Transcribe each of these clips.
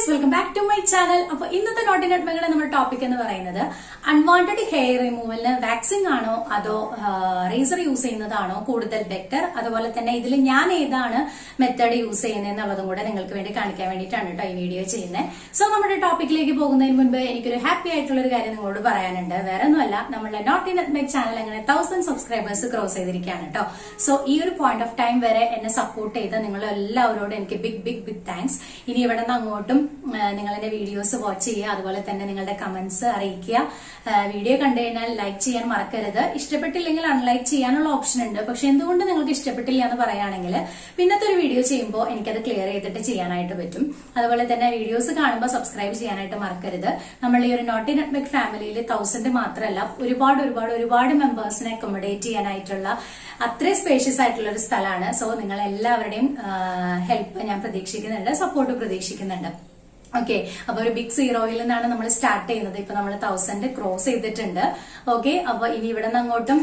guys welcome back to my channel അപ്പൊ ഇന്നത്തെ നോട്ടിനട്ട് മെഗയുടെ നമ്മുടെ ടോപ്പിക് എന്ന് പറയുന്നത് അൺവാണ്ടഡ് ഹെയർ റിമൂവലിന് വാക്സിൻ ആണോ അതോ റേസർ യൂസ് ചെയ്യുന്നതാണോ കൂടുതൽ ബെറ്റർ അതുപോലെ തന്നെ ഇതിൽ ഞാൻ ഏതാണ് മെത്തേഡ് യൂസ് ചെയ്യുന്നത് എന്നുള്ളതും കൂടെ നിങ്ങൾക്ക് വേണ്ടി കാണിക്കാൻ വേണ്ടിയിട്ടാണ് കേട്ടോ ഈ വീഡിയോ ചെയ്യുന്നത് സോ നമ്മുടെ ടോപ്പിക്കിലേക്ക് പോകുന്നതിന് മുൻപ് എനിക്കൊരു ഹാപ്പി ആയിട്ടുള്ള ഒരു കാര്യം നിങ്ങളോട് പറയാനുണ്ട് വേറെ ഒന്നുമല്ല നമ്മുടെ നോട്ട് ഇൻ മെഗ് ചാനൽ അങ്ങനെ തൗസൻഡ് സബ്സ്ക്രൈബേഴ്സ് ക്രോസ് ചെയ്തിരിക്കുകയാണ് കേട്ടോ സോ ഈ ഒരു പോയിന്റ് ഓഫ് ടൈം വരെ എന്നെ സപ്പോർട്ട് ചെയ്ത നിങ്ങൾ എല്ലാവരോടും എനിക്ക് ബിഗ് ബിഗ് ബിഗ് താങ്ക്സ് ഇനി ഇവിടെ നിന്ന് അങ്ങോട്ടും നിങ്ങൾ എന്റെ വീഡിയോസ് വാച്ച് ചെയ്യുക അതുപോലെ തന്നെ നിങ്ങളുടെ കമന്റ്സ് അറിയിക്കുക വീഡിയോ കണ്ടു കഴിഞ്ഞാൽ ലൈക്ക് ചെയ്യാൻ മറക്കരുത് ഇഷ്ടപ്പെട്ടില്ലെങ്കിൽ അൺലൈക്ക് ചെയ്യാനുള്ള ഓപ്ഷൻ ഉണ്ട് പക്ഷെ എന്തുകൊണ്ട് നിങ്ങൾക്ക് ഇഷ്ടപ്പെട്ടില്ല എന്ന് പറയുകയാണെങ്കിൽ പിന്നത്തെ ഒരു വീഡിയോ ചെയ്യുമ്പോൾ എനിക്കത് ക്ലിയർ ചെയ്തിട്ട് ചെയ്യാനായിട്ട് പറ്റും അതുപോലെ തന്നെ വീഡിയോസ് കാണുമ്പോൾ സബ്സ്ക്രൈബ് ചെയ്യാനായിട്ട് മറക്കരുത് നമ്മൾ ഈ ഒരു നോട്ടി നെറ്റ്മെക് ഫാമിലിയിൽ തൗസൻഡ് മാത്രമല്ല ഒരുപാട് ഒരുപാട് ഒരുപാട് മെമ്പേഴ്സിനെ അക്കോമഡേറ്റ് ചെയ്യാനായിട്ടുള്ള അത്രയും സ്പേഷ്യസ് ആയിട്ടുള്ള ഒരു സ്ഥലമാണ് സോ നിങ്ങൾ എല്ലാവരുടെയും ഹെൽപ്പ് ഞാൻ പ്രതീക്ഷിക്കുന്നുണ്ട് സപ്പോർട്ട് പ്രതീക്ഷിക്കുന്നുണ്ട് ഓക്കെ അപ്പൊ ഒരു ബിഗ് സീറോയിൽ നിന്നാണ് നമ്മൾ സ്റ്റാർട്ട് ചെയ്യുന്നത് ഇപ്പൊ നമ്മൾ തൗസൻഡ് ക്രോസ് ചെയ്തിട്ടുണ്ട് ഓക്കെ അപ്പൊ ഇനി ഇവിടെ നിന്ന് അങ്ങോട്ടും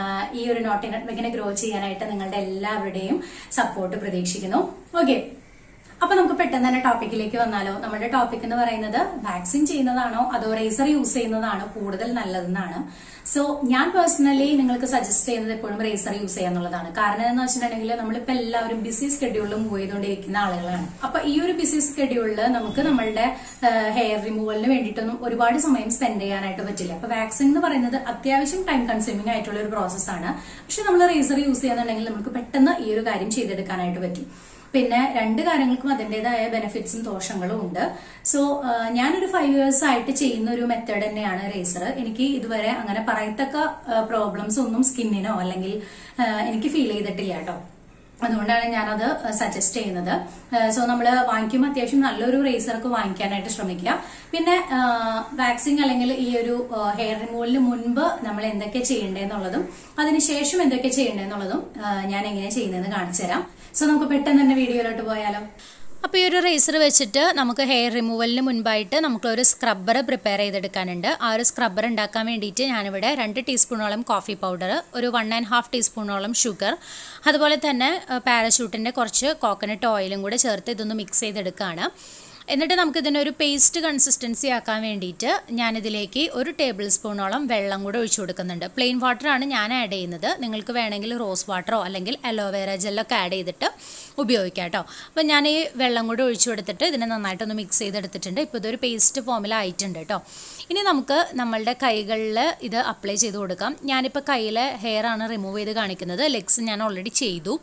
ഈ ഒരു നോട്ടി നെറ്റ്വർക്കിനെ ഗ്രോ ചെയ്യാനായിട്ട് നിങ്ങളുടെ എല്ലാവരുടെയും സപ്പോർട്ട് പ്രതീക്ഷിക്കുന്നു ഓക്കെ അപ്പൊ നമുക്ക് പെട്ടെന്ന് തന്നെ ടോപ്പിക്കിലേക്ക് വന്നാലോ നമ്മുടെ ടോപ്പിക് എന്ന് പറയുന്നത് വാക്സിൻ ചെയ്യുന്നതാണോ അതോ റേസർ യൂസ് ചെയ്യുന്നതാണോ കൂടുതൽ നല്ലതെന്നാണ് സോ ഞാൻ പേഴ്സണലി നിങ്ങൾക്ക് സജസ്റ്റ് ചെയ്യുന്നത് എപ്പോഴും റേസർ യൂസ് ചെയ്യാന്നുള്ളതാണ് കാരണം എന്ന് വെച്ചിട്ടുണ്ടെങ്കിൽ നമ്മളിപ്പോ എല്ലാവരും ബിസി സ്കെഡ്യൂളിൽ മൂവ് ചെയ്തുകൊണ്ടിരിക്കുന്ന ആളുകളാണ് അപ്പൊ ഈ ഒരു ബിസി സ്കെഡ്യൂളിൽ നമുക്ക് നമ്മളുടെ ഹെയർ റിമൂവലിന് വേണ്ടിയിട്ടൊന്നും ഒരുപാട് സമയം സ്പെൻഡ് ചെയ്യാനായിട്ട് പറ്റില്ല അപ്പൊ വാക്സിൻ എന്ന് പറയുന്നത് അത്യാവശ്യം ടൈം കൺസ്യൂമിംഗ് ആയിട്ടുള്ള ഒരു പ്രോസസ്സാണ് പക്ഷെ നമ്മൾ റേസർ യൂസ് ചെയ്യാന്നുണ്ടെങ്കിൽ നമുക്ക് പെട്ടെന്ന് ഈ ഒരു കാര്യം ചെയ്തെടുക്കാനായിട്ട് പറ്റും പിന്നെ രണ്ട് കാര്യങ്ങൾക്കും അതിൻ്റെതായ ബെനിഫിറ്റ്സും ദോഷങ്ങളും ഉണ്ട് സോ ഞാനൊരു ഫൈവ് ഇയേഴ്സ് ആയിട്ട് ചെയ്യുന്ന ഒരു മെത്തേഡ് തന്നെയാണ് റേസർ എനിക്ക് ഇതുവരെ അങ്ങനെ പറയത്തക്ക പ്രോബ്ലംസ് ഒന്നും സ്കിന്നിനോ അല്ലെങ്കിൽ എനിക്ക് ഫീൽ ചെയ്തിട്ടില്ല കേട്ടോ അതുകൊണ്ടാണ് ഞാനത് സജസ്റ്റ് ചെയ്യുന്നത് സോ നമ്മൾ വാങ്ങിക്കുമ്പോൾ അത്യാവശ്യം നല്ലൊരു റേസർക്ക് വാങ്ങിക്കാനായിട്ട് ശ്രമിക്കുക പിന്നെ വാക്സിൻ അല്ലെങ്കിൽ ഈ ഒരു ഹെയർ റിമൂവലിന് മുൻപ് നമ്മൾ എന്തൊക്കെ ചെയ്യേണ്ടതെന്നുള്ളതും അതിനുശേഷം എന്തൊക്കെ ചെയ്യേണ്ടതെന്നുള്ളതും ഞാൻ എങ്ങനെ ചെയ്യുന്നതെന്ന് കാണിച്ചു തരാം സോ നമുക്ക് പെട്ടെന്ന് തന്നെ വീഡിയോയിലോട്ട് പോയാലോ അപ്പോൾ ഈ ഒരു റേസർ വെച്ചിട്ട് നമുക്ക് ഹെയർ റിമൂവലിന് മുൻപായിട്ട് നമുക്കൊരു സ്ക്രബ്ബർ പ്രിപ്പയർ ചെയ്തെടുക്കാനുണ്ട് ആ ഒരു സ്ക്രബ്ബർ ഉണ്ടാക്കാൻ വേണ്ടിയിട്ട് ഞാനിവിടെ രണ്ട് ടീസ്പൂണോളം കോഫി പൗഡർ ഒരു വൺ ആൻഡ് ഹാഫ് ടീസ്പൂണോളം ഷുഗർ അതുപോലെ തന്നെ പാരഷൂട്ടിൻ്റെ കുറച്ച് കോക്കനട്ട് ഓയിലും കൂടെ ചേർത്ത് ഇതൊന്ന് മിക്സ് ചെയ്തെടുക്കുകയാണ് എന്നിട്ട് നമുക്ക് ഇതിനൊരു പേസ്റ്റ് കൺസിസ്റ്റൻസി ആക്കാൻ വേണ്ടിയിട്ട് ഞാനിതിലേക്ക് ഒരു ടേബിൾ സ്പൂണോളം വെള്ളം കൂടെ ഒഴിച്ചു കൊടുക്കുന്നുണ്ട് പ്ലെയിൻ വാട്ടറാണ് ഞാൻ ആഡ് ചെയ്യുന്നത് നിങ്ങൾക്ക് വേണമെങ്കിൽ റോസ് വാട്ടറോ അല്ലെങ്കിൽ അലോവേറ ജെല്ലൊക്കെ ആഡ് ചെയ്തിട്ട് ഉപയോഗിക്കാം കേട്ടോ അപ്പം ഞാൻ ഈ വെള്ളം കൂടെ ഒഴിച്ചു കൊടുത്തിട്ട് ഇതിനെ നന്നായിട്ടൊന്ന് മിക്സ് ചെയ്തെടുത്തിട്ടുണ്ട് ഇപ്പോൾ ഇതൊരു പേസ്റ്റ് ഫോമിലായിട്ടുണ്ട് കേട്ടോ ഇനി നമുക്ക് നമ്മളുടെ കൈകളിൽ ഇത് അപ്ലൈ ചെയ്ത് കൊടുക്കാം ഞാനിപ്പോൾ കയ്യിലെ ഹെയർ ആണ് റിമൂവ് ചെയ്ത് കാണിക്കുന്നത് ലെഗ്സ് ഞാൻ ഓൾറെഡി ചെയ്തു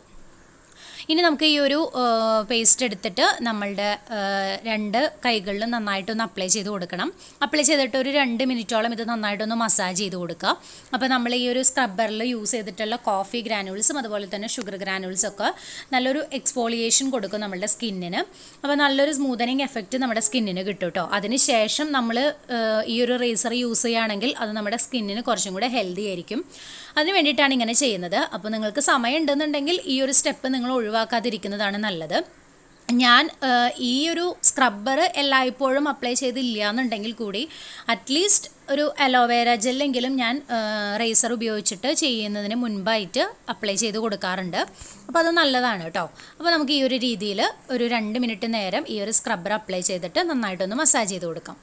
ഇനി നമുക്ക് ഈ ഒരു പേസ്റ്റ് എടുത്തിട്ട് നമ്മളുടെ രണ്ട് കൈകളിലും നന്നായിട്ടൊന്ന് അപ്ലൈ ചെയ്ത് കൊടുക്കണം അപ്ലൈ ചെയ്തിട്ട് ഒരു രണ്ട് മിനിറ്റോളം ഇത് നന്നായിട്ടൊന്ന് മസാജ് ചെയ്ത് കൊടുക്കുക അപ്പോൾ നമ്മൾ ഈ ഒരു സ്ക്രബ്ബറിൽ യൂസ് ചെയ്തിട്ടുള്ള കോഫി ഗ്രാനുൾസും അതുപോലെ തന്നെ ഷുഗർ ഗ്രാനുൾസും ഒക്കെ നല്ലൊരു എക്സ്പോളിയേഷൻ കൊടുക്കും നമ്മുടെ സ്കിന്നിന് അപ്പോൾ നല്ലൊരു സ്മൂതനിങ് എഫക്റ്റ് നമ്മുടെ സ്കിന്നിന് കിട്ടും കേട്ടോ അതിനുശേഷം നമ്മൾ ഈ ഒരു റേസർ യൂസ് ചെയ്യുകയാണെങ്കിൽ അത് നമ്മുടെ സ്കിന്നിന് കുറച്ചും കൂടെ ഹെൽത്തി ആയിരിക്കും അതിന് വേണ്ടിയിട്ടാണ് ഇങ്ങനെ ചെയ്യുന്നത് അപ്പോൾ നിങ്ങൾക്ക് സമയം ഉണ്ടെന്നുണ്ടെങ്കിൽ ഈ ഒരു സ്റ്റെപ്പ് നിങ്ങൾ ഒഴിവാക്കാതിരിക്കുന്നതാണ് നല്ലത് ഞാൻ ഈ ഒരു സ്ക്രബ്ബർ എല്ലായ്പ്പോഴും അപ്ലൈ ചെയ്തില്ല എന്നുണ്ടെങ്കിൽ കൂടി അറ്റ്ലീസ്റ്റ് ഒരു അലോവേര ജെല്ലെങ്കിലും ഞാൻ റേസർ ഉപയോഗിച്ചിട്ട് ചെയ്യുന്നതിന് മുൻപായിട്ട് അപ്ലൈ ചെയ്ത് കൊടുക്കാറുണ്ട് അപ്പോൾ അത് നല്ലതാണ് കേട്ടോ അപ്പോൾ നമുക്ക് ഈ ഒരു രീതിയിൽ ഒരു രണ്ട് മിനിറ്റ് നേരം ഈ ഒരു സ്ക്രബ്ബർ അപ്ലൈ ചെയ്തിട്ട് നന്നായിട്ടൊന്ന് മസാജ് ചെയ്ത് കൊടുക്കാം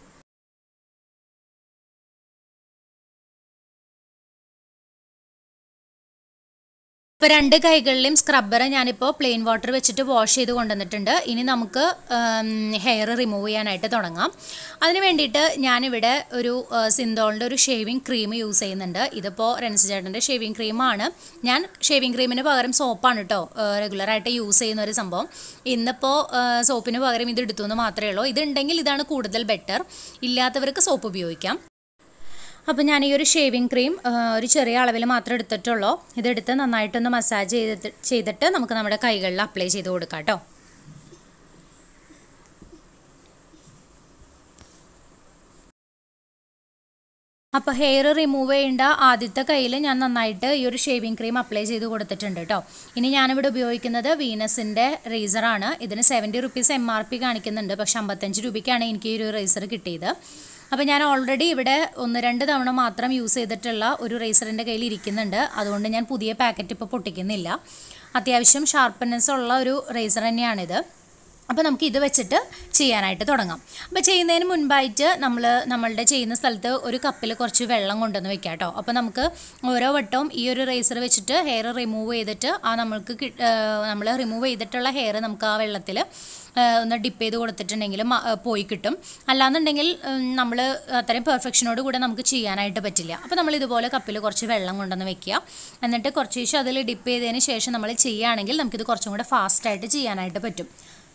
ഇപ്പോൾ രണ്ട് കൈകളിലെയും സ്ക്രബ്ബർ ഞാനിപ്പോൾ പ്ലെയിൻ വാട്ടർ വെച്ചിട്ട് വാഷ് ചെയ്ത് കൊണ്ടുവന്നിട്ടുണ്ട് ഇനി നമുക്ക് ഹെയർ റിമൂവ് ചെയ്യാനായിട്ട് തുടങ്ങാം അതിന് വേണ്ടിയിട്ട് ഞാനിവിടെ ഒരു സിന്തോളിൻ്റെ ഒരു ഷേവിങ് ക്രീം യൂസ് ചെയ്യുന്നുണ്ട് ഇതിപ്പോൾ റെൻസ് ചേട്ടൻ്റെ ഷേവിങ് ക്രീമാണ് ഞാൻ ഷേവിങ് ക്രീമിന് പകരം സോപ്പാണ് കേട്ടോ റെഗുലറായിട്ട് യൂസ് ചെയ്യുന്ന ഒരു സംഭവം ഇന്നിപ്പോൾ സോപ്പിന് പകരം ഇത് എടുത്തു എന്ന് മാത്രമേ ഉള്ളൂ ഇതുണ്ടെങ്കിൽ ഇതാണ് കൂടുതൽ ബെറ്റർ ഇല്ലാത്തവർക്ക് സോപ്പ് ഉപയോഗിക്കാം അപ്പോൾ ഞാൻ ഈ ഒരു ഷേവിങ് ക്രീം ഒരു ചെറിയ അളവിൽ മാത്രം എടുത്തിട്ടുള്ളൂ ഇതെടുത്ത് നന്നായിട്ടൊന്ന് മസാജ് ചെയ്തിട്ട് ചെയ്തിട്ട് നമുക്ക് നമ്മുടെ കൈകളിൽ അപ്ലൈ ചെയ്ത് കൊടുക്കാം കേട്ടോ അപ്പോൾ ഹെയർ റിമൂവ് ചെയ്യേണ്ട ആദ്യത്തെ കയ്യിൽ ഞാൻ നന്നായിട്ട് ഈ ഒരു ഷേവിങ് ക്രീം അപ്ലൈ ചെയ്ത് കൊടുത്തിട്ടുണ്ട് കേട്ടോ ഇനി ഞാനിവിടെ ഉപയോഗിക്കുന്നത് വീനസിൻ്റെ റേസറാണ് ഇതിന് seventy rupees M R P കാണിക്കുന്നുണ്ട് പക്ഷെ അമ്പത്തഞ്ച് രൂപയ്ക്കാണ് എനിക്ക് ഈ ഒരു റേസർ കിട്ടിയത് അപ്പോൾ ഞാൻ ഓൾറെഡി ഇവിടെ ഒന്ന് രണ്ട് തവണ മാത്രം യൂസ് ചെയ്തിട്ടുള്ള ഒരു റേസറിൻ്റെ കയ്യിൽ ഇരിക്കുന്നുണ്ട് അതുകൊണ്ട് ഞാൻ പുതിയ പാക്കറ്റ് ഇപ്പോൾ പൊട്ടിക്കുന്നില്ല അത്യാവശ്യം ഷാർപ്പനെസ് ഉള്ള ഒരു റേസർ തന്നെയാണിത് അപ്പോൾ നമുക്ക് ഇത് വെച്ചിട്ട് ചെയ്യാനായിട്ട് തുടങ്ങാം അപ്പോൾ ചെയ്യുന്നതിന് മുൻപായിട്ട് നമ്മൾ നമ്മളുടെ ചെയ്യുന്ന സ്ഥലത്ത് ഒരു കപ്പിൽ കുറച്ച് വെള്ളം കൊണ്ടുവന്ന് വെക്കാം കേട്ടോ അപ്പോൾ നമുക്ക് ഓരോ വട്ടവും ഈ ഒരു റേസർ വെച്ചിട്ട് ഹെയർ റിമൂവ് ചെയ്തിട്ട് ആ നമ്മൾക്ക് നമ്മൾ റിമൂവ് ചെയ്തിട്ടുള്ള ഹെയർ നമുക്ക് ആ വെള്ളത്തിൽ ഒന്ന് ഡിപ്പ് ചെയ്ത് കൊടുത്തിട്ടുണ്ടെങ്കിൽ മ- ഏ, പോയി കിട്ടും അല്ലാന്നുണ്ടെങ്കിൽ നമ്മൾ അത്രയും പെർഫെക്ഷനോട് കൂടെ നമുക്ക് ചെയ്യാനായിട്ട് പറ്റില്ല അപ്പോൾ നമ്മൾ ഇതുപോലെ കപ്പിൽ കുറച്ച് വെള്ളം കൊണ്ടുവന്ന് വെക്കുക എന്നിട്ട് കുറച്ച് ശേഷം അതിൽ ഡിപ്പ് ചെയ്തതിന് ശേഷം നമ്മൾ ചെയ്യുകയാണെങ്കിൽ നമുക്കിത് കുറച്ചും കൂടെ ഫാസ്റ്റായിട്ട് ചെയ്യാനായിട്ട് പറ്റും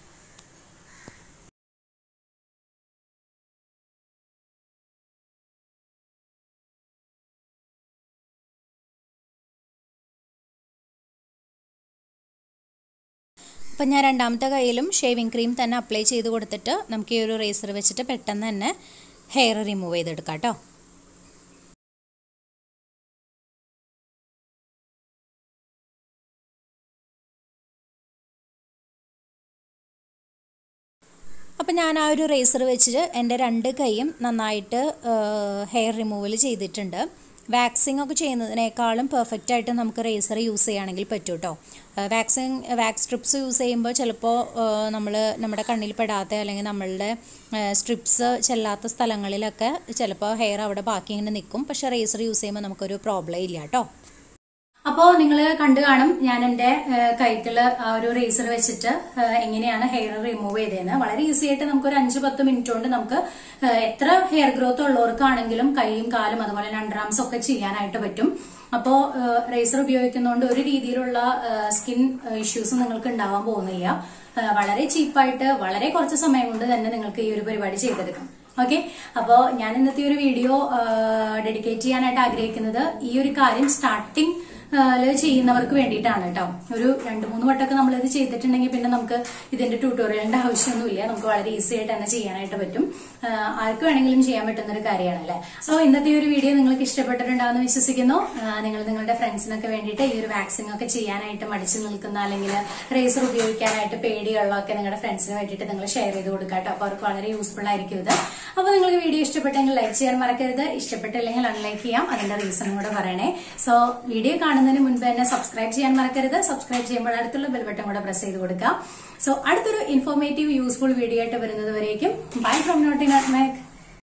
അപ്പം ഞാൻ രണ്ടാമത്തെ കയ്യിലും ഷേവിങ് ക്രീം തന്നെ അപ്ലൈ ചെയ്ത് കൊടുത്തിട്ട് നമുക്ക് ഈ ഒരു റേസർ വെച്ചിട്ട് പെട്ടെന്ന് തന്നെ ഹെയർ റിമൂവ് ചെയ്തെടുക്കാം കേട്ടോ അപ്പം ഞാൻ ആ ഒരു റേസർ വെച്ചിട്ട് എൻ്റെ രണ്ട് കൈയും നന്നായിട്ട് ഹെയർ റിമൂവൽ ചെയ്തിട്ടുണ്ട് വാക്സിംഗ് ഒക്കെ ചെയ്യുന്നതിനേക്കാളും പെർഫെക്റ്റ് ആയിട്ട് നമുക്ക് റേസർ യൂസ് ചെയ്യുകയാണെങ്കിൽ പറ്റും കേട്ടോ വാക്സിങ് വാക്സ് സ്ട്രിപ്സ് യൂസ് ചെയ്യുമ്പോൾ ചിലപ്പോൾ നമ്മൾ നമ്മുടെ കണ്ണിൽ പെടാത്ത അല്ലെങ്കിൽ നമ്മളുടെ സ്ട്രിപ്സ് ചെല്ലാത്ത സ്ഥലങ്ങളിലൊക്കെ ചിലപ്പോൾ ഹെയർ അവിടെ ബാക്കി ഇങ്ങനെ നിൽക്കും പക്ഷേ റേസർ യൂസ് ചെയ്യുമ്പോൾ നമുക്കൊരു പ്രോബ്ലം ഇല്ല കേട്ടോ അപ്പോ നിങ്ങൾ കണ്ടു കാണും ഞാൻ എന്റെ ഏഹ്, കൈത്തില് ആ ഒരു റേസർ വെച്ചിട്ട് ഏഹ്, എങ്ങനെയാണ് ഹെയർ റിമൂവ് ചെയ്തതെന്ന് വളരെ ഈസി ആയിട്ട് നമുക്ക് ഒരു അഞ്ച് പത്ത് മിനിറ്റ് കൊണ്ട് നമുക്ക് ഏഹ്, എത്ര ഹെയർ ഗ്രോത്ത് ഉള്ളവർക്കാണെങ്കിലും കൈയും കാലും അതുപോലെ തന്നെ അണ്ടർആംസ് ഒക്കെ ചെയ്യാനായിട്ട് പറ്റും അപ്പോ റേസർ ഉപയോഗിക്കുന്നതുകൊണ്ട് ഒരു രീതിയിലുള്ള സ്കിൻ ഇഷ്യൂസ് നിങ്ങൾക്ക് ഉണ്ടാവാൻ പോകുന്നില്ല ഏഹ്, വളരെ ചീപ്പായിട്ട് വളരെ കുറച്ച് സമയം കൊണ്ട് തന്നെ നിങ്ങൾക്ക് ഈ ഒരു പരിപാടി ചെയ്തെടുക്കാം ഓക്കെ അപ്പോ ഞാൻ ഇന്നത്തെ ഒരു വീഡിയോ ഡെഡിക്കേറ്റ് ചെയ്യാനായിട്ട് ആഗ്രഹിക്കുന്നത് ഈ ഒരു കാര്യം സ്റ്റാർട്ടിങ് ചെയ്യുന്നവർക്ക് വേണ്ടിയിട്ടാണ് കേട്ടോ ഒരു രണ്ട് മൂന്ന് വട്ടമൊക്കെ നമ്മൾ ഇത് ചെയ്തിട്ടുണ്ടെങ്കിൽ പിന്നെ നമുക്ക് ഇതിന്റെ ട്യൂട്ടോറിയലിന്റെ ആവശ്യമൊന്നുമില്ല നമുക്ക് വളരെ ഈസി ആയിട്ട് തന്നെ ചെയ്യാനായിട്ട് പറ്റും ആ, ആർക്ക് വേണമെങ്കിലും ചെയ്യാൻ പറ്റുന്ന ഒരു കാര്യമാണ് അല്ലെ സോ ഇന്നത്തെ ഈ ഒരു വീഡിയോ നിങ്ങൾക്ക് ഇഷ്ടപ്പെട്ടിട്ടുണ്ടാവുമെന്ന് വിശ്വസിക്കുന്നു ആ, നിങ്ങൾ നിങ്ങളുടെ ഫ്രണ്ട്സിനൊക്കെ വേണ്ടിയിട്ട് ഈ ഒരു വാക്സിൻ ഒക്കെ ചെയ്യാനായിട്ട് മടിച്ചു നിൽക്കുന്ന അല്ലെങ്കിൽ റേസർ ഉപയോഗിക്കാനായിട്ട് പേടിയുള്ളതൊക്കെ നിങ്ങളുടെ ഫ്രണ്ട്സിന് വേണ്ടിയിട്ട് നിങ്ങൾ ഷെയർ ചെയ്ത് കൊടുക്കുക കേട്ടോ അപ്പൊ അവർക്ക് വളരെ യൂസ്ഫുൾ ആയിരിക്കും ഇത് അപ്പൊ നിങ്ങൾക്ക് വീഡിയോ ഇഷ്ടപ്പെട്ടെങ്കിൽ ലൈക്ക് ചെയ്യാൻ മറക്കരുത് ഇഷ്ടപ്പെട്ടില്ലെങ്കിൽ അൺലൈക്ക് ചെയ്യാം അതിന്റെ റീസണും കൂടെ പറയണേ സോ വീഡിയോ കാണുന്നതിന് മുൻപ് തന്നെ സബ്സ്ക്രൈബ് ചെയ്യാൻ മറക്കരുത് സബ്സ്ക്രൈബ് ചെയ്യുമ്പോൾ അടുത്തുള്ള ബെൽ ബട്ടൺ കൂടെ പ്രസ് ചെയ്ത് കൊടുക്കാം സോ അടുത്തൊരു ഇൻഫോർമേറ്റീവ് യൂസ്ഫുൾ വീഡിയോ ആയിട്ട് വരുന്നത് വരേക്കും ബൈ ഫ്രോം നോട്ടിൻ അറ്റ്